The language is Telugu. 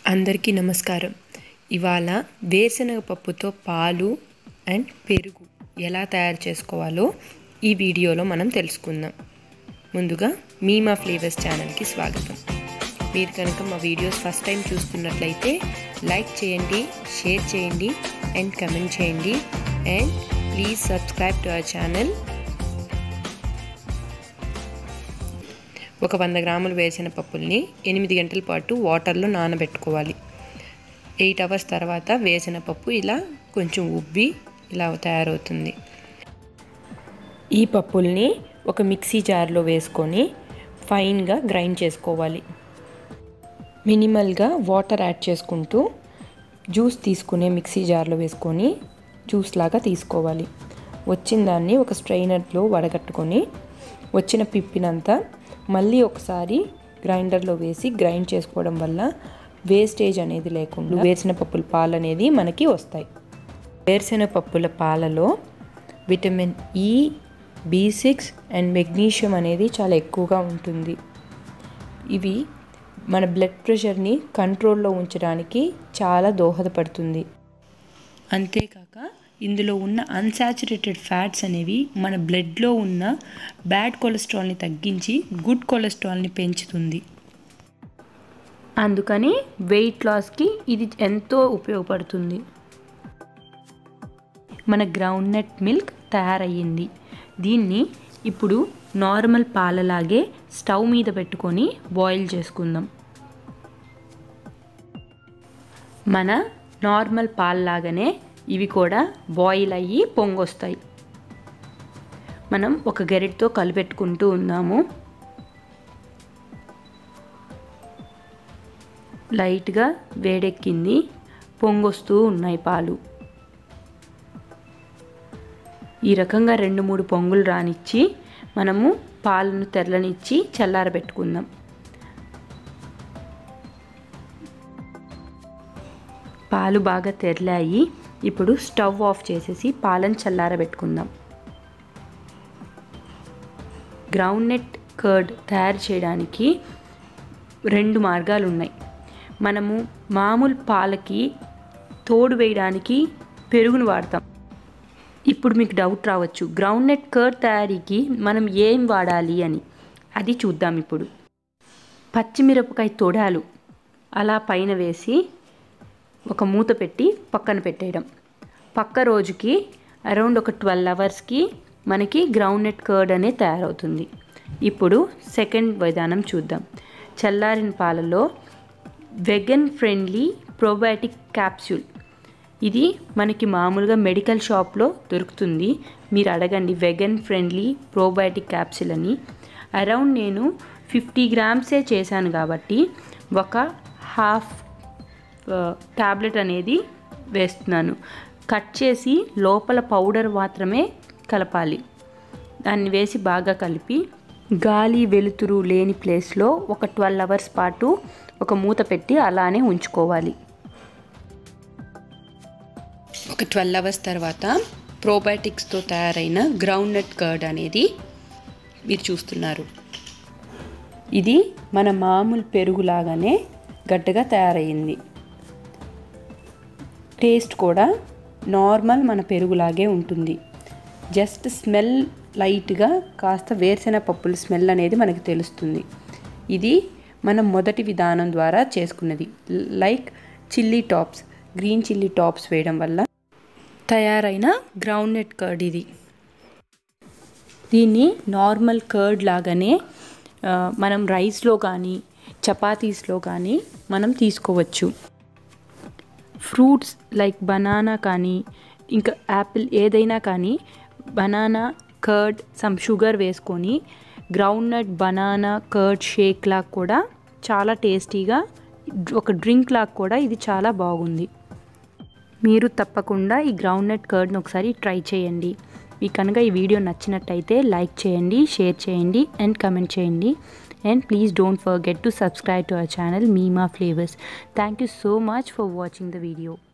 అందరికీ నమస్కారం ఇవాళ వేరుశనగ పప్పుతో పాలు అండ్ పెరుగు ఎలా తయారు చేసుకోవాలో ఈ వీడియోలో మనం తెలుసుకుందాం ముందుగా మీ మా ఫ్లేవర్స్ ఛానల్కి స్వాగతం మీరు కనుక మా వీడియోస్ ఫస్ట్ టైం చూస్తున్నట్లయితే లైక్ చేయండి షేర్ చేయండి అండ్ కమెంట్ చేయండి and please subscribe to our channel ఒక వంద గ్రాములు వేసిన పప్పుల్ని ఎనిమిది గంటల పాటు వాటర్లో నానబెట్టుకోవాలి ఎయిట్ అవర్స్ తర్వాత వేసిన పప్పు ఇలా కొంచెం ఉబ్బి ఇలా తయారవుతుంది ఈ పప్పుల్ని ఒక మిక్సీ జార్లో వేసుకొని ఫైన్గా గ్రైండ్ చేసుకోవాలి మినిమల్గా వాటర్ యాడ్ చేసుకుంటూ జ్యూస్ తీసుకునే మిక్సీ జార్లో వేసుకొని జ్యూస్ లాగా తీసుకోవాలి వచ్చిన దాన్ని ఒక స్ట్రైనర్లో వడగట్టుకొని వచ్చిన పిప్పినంతా మళ్ళీ ఒకసారి గ్రైండర్లో వేసి గ్రైండ్ చేసుకోవడం వల్ల వేస్టేజ్ అనేది లేకుండా వేరుశెన పప్పుల పాలు అనేది మనకి వస్తాయి వేరుశెన పప్పుల పాలలో vitamin E B six and magnesium అనేది చాలా ఎక్కువగా ఉంటుంది ఇవి మన బ్లడ్ ప్రెషర్ని కంట్రోల్లో ఉంచడానికి చాలా దోహదపడుతుంది అంతేకాక ఇందులో ఉన్న అన్సాచురేటెడ్ ఫ్యాట్స్ అనేవి మన బ్లడ్లో ఉన్న బ్యాడ్ కొలెస్ట్రాల్ని తగ్గించి గుడ్ కొలెస్ట్రాల్ని పెంచుతుంది అందుకని వెయిట్ లాస్కి ఇది ఎంతో ఉపయోగపడుతుంది మన గ్రౌండ్ నట్ మిల్క్ తయారయ్యింది దీన్ని ఇప్పుడు నార్మల్ పాలలాగే స్టవ్ మీద పెట్టుకొని బాయిల్ చేసుకుందాం మన నార్మల్ పాలలాగానే ఇవి కూడా బాయిల్ అయ్యి పొంగొస్తాయి మనం ఒక గరిటతో కలిపెట్టుకుంటూ ఉన్నాము లైట్గా వేడెక్కింది పొంగొస్తూ ఉన్నాయి పాలు ఈ రకంగా రెండు మూడు పొంగులు రానిచ్చి మనము పాలను తెరలనిచ్చి చల్లారబెట్టుకుందాం పాలు బాగా తెరలాయి ఇప్పుడు స్టవ్ ఆఫ్ చేసేసి పాలను చల్లారబెట్టుకుందాం గ్రౌండ్ నెట్ కర్డ్ తయారు చేయడానికి రెండు మార్గాలు ఉన్నాయి మనము మామూలు పాలకి తోడు వేయడానికి పెరుగును వాడతాం ఇప్పుడు మీకు డౌట్ రావచ్చు గ్రౌండ్ నెట్ కర్డ్ తయారీకి మనం ఏం వాడాలి అని అది చూద్దాం ఇప్పుడు పచ్చిమిరపకాయ తొడాలు అలా పైన వేసి ఒక మూత పెట్టి పక్కన పెట్టేయడం పక్క రోజుకి అరౌండ్ ఒక ట్వెల్వ్ అవర్స్కి మనకి గ్రౌండ్ నెట్ కర్డ్ అనేది తయారవుతుంది ఇప్పుడు సెకండ్ విధానం చూద్దాం చల్లారిన పాలలో వెగన్ ఫ్రెండ్లీ ప్రోబయాటిక్ క్యాప్సూల్ ఇది మనకి మామూలుగా మెడికల్ షాప్లో దొరుకుతుంది మీరు అడగండి వెగన్ ఫ్రెండ్లీ ప్రోబయాటిక్ క్యాప్సూల్ అని అరౌండ్ నేను ఫిఫ్టీ గ్రామ్సే చేశాను కాబట్టి ఒక హాఫ్ ట్యాబ్లెట్ అనేది వేస్తున్నాను కట్ చేసి లోపల పౌడర్ మాత్రమే కలపాలి దాన్ని వేసి బాగా కలిపి గాలి వెలుతురు లేని ప్లేస్లో ఒక ట్వెల్వ్ అవర్స్ పాటు ఒక మూత పెట్టి అలానే ఉంచుకోవాలి ఒక ట్వెల్వ్ అవర్స్ తర్వాత ప్రోబయాటిక్స్తో తయారైన గ్రౌండ్ నట్ కర్డ్ అనేది మీరు చూస్తున్నారు ఇది మన మామూలు పెరుగులాగానే గడ్డగా తయారయ్యింది టేస్ట్ కూడా నార్మల్ మన పెరుగులాగే ఉంటుంది జస్ట్ స్మెల్ లైట్గా కాస్త వేరుశెనగ పప్పుల స్మెల్ అనేది మనకు తెలుస్తుంది ఇది మనం మొదటి విధానం ద్వారా చేసుకున్నది like chilli tops green chilli tops వేయడం వల్ల తయారైన గ్రౌండ్ నెట్ కర్డ్ ఇది దీన్ని నార్మల్ కర్డ్ లాగానే మనం రైస్లో కానీ చపాతీస్లో కానీ మనం తీసుకోవచ్చు ఫ్రూట్స్ లైక్ బనానా కానీ ఇంకా యాపిల్ ఏదైనా కానీ బనానా కర్డ్ సమ్ షుగర్ వేసుకొని groundnut banana curd shake లాగా కూడా చాలా టేస్టీగా ఒక డ్రింక్ లాగా కూడా ఇది చాలా బాగుంది మీరు తప్పకుండా ఈ గ్రౌండ్ నట్ కర్డ్ని ఒకసారి ట్రై చేయండి మీకు కనుక ఈ వీడియో నచ్చినట్టయితే లైక్ చేయండి షేర్ చేయండి అండ్ కమెంట్ చేయండి and please don't forget to subscribe to our channel Mima Flavors. Thank you so much for watching the video.